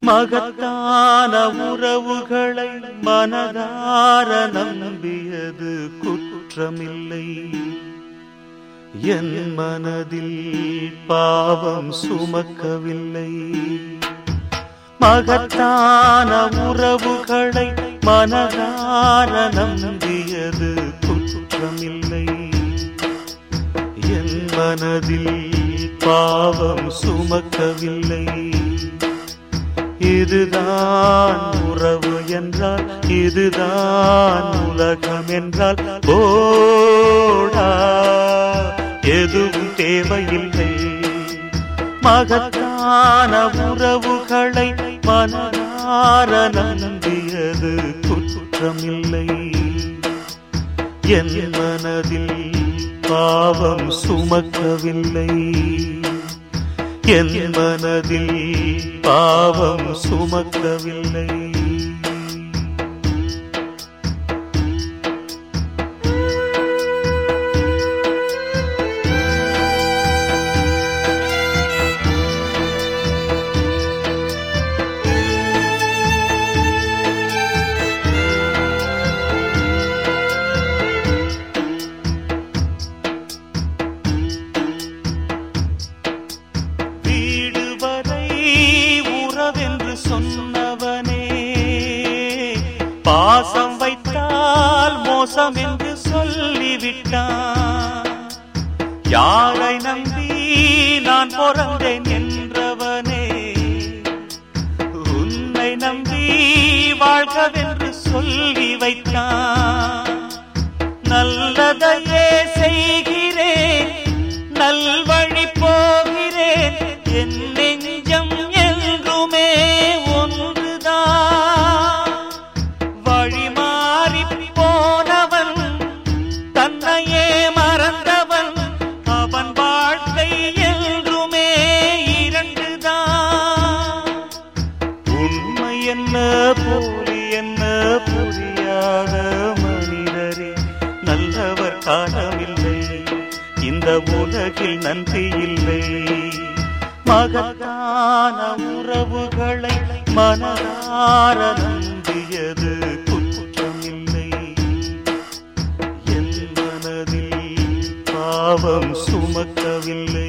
மகத்தான உறவுகளை மனதார நம்பியது குற்றமில்லை என் மனதில் பாவம் சுமக்கவில்லை மகத்தான உறவுகளை மனதார நம்பியது குற்றமில்லை என் மனதில் பாவம் சுமக்கவில்லை இதுதான் உறவு என்றால் இதுதான் உலகம் என்றால் போடா எதுவும் தேவையில்லை மகத்தான உறவுகளை மனதார நம்பியது குற்றமில்லை என் மனதில் பாவம் சுமக்கவில்லை என் மனதில் பாவம் சுமக்கவில்லை வீடு வரை உறவென்று சொன்னவனே பாசம் வைத்தால் மோசம் என்று சொல்லிவிட்டான் யாரை நம்பி நான் பிறந்தேன் என்றவனே உன்னை நம்பி வாழ்கவென்று சொல்லி வைத்தான் நல்லதையே செய்கிறேன் நல்வழி போகிறேன் என் நெஞ்சம் என்றுமே ஒன்றுதான் வழி மாறி போனவன் தன்னையே மறந்தவன் அவன் வாழ்க்கை என்றுமே இரண்டுதான் உண்மை என்ன போலி என்ன புரியாத மனிதரே நல்லவர் காணவில்லை இந்த உலகில் நன்றி இல்லை மகத்தான உறவுகளை மனதார நம்பியது குற்றமில்லை என் மனதில் பாவம் சுமக்கவில்லை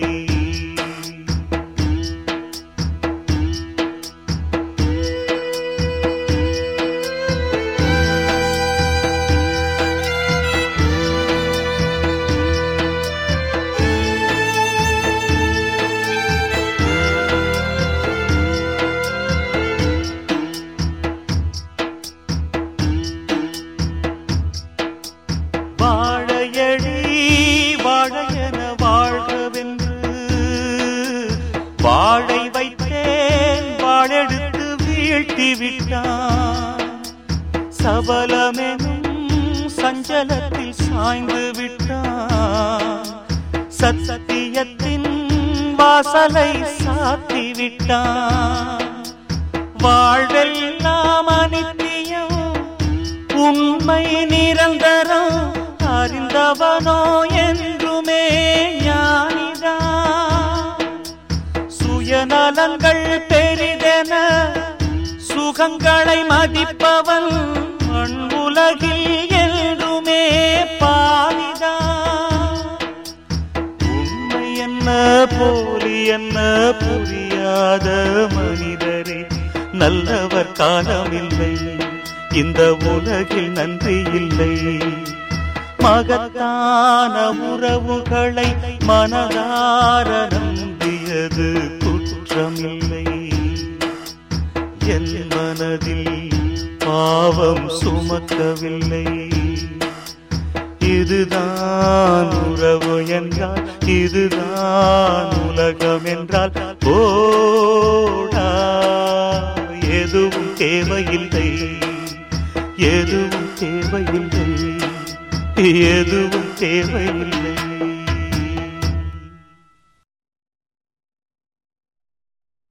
வாழையடி வாழையன வாழ்கவென்று வாழை வைத்தேன் வாழெடுத்து வீழ்த்தி விட்டான் சபலமெனும் சஞ்சலத்தில் சாய்ந்து விட்டான் சத்தியத்தின் வாசலை சாத்தி விட்டான் வாழ்வெல்லாம் அனித்தியம் உண்மை நிரந்தரம் அறிந்தவனோ என்றுமே ஞானிதான் சுயநலங்கள் பெரிதென சுகங்களை மதிப்பவன் மண் உலகில் என்றுமே பாவிதான் உண்மை என்ன போலி என்ன புரியாத மனிதரே நல்லவர் காலமில்லை இந்த உலகில் நன்றி இல்லை மகத்தான உறவுகளை மனதார நம்பியது குற்றமில்லை என் மனதில் பாவம் சுமக்கவில்லை இதுதான் உறவு என்றால் இதுதான் உலகம் என்றால் போடா எதுவும் தேவையில்லை எதுவும் தேவையில்லை எதுவும் தேவையில்லை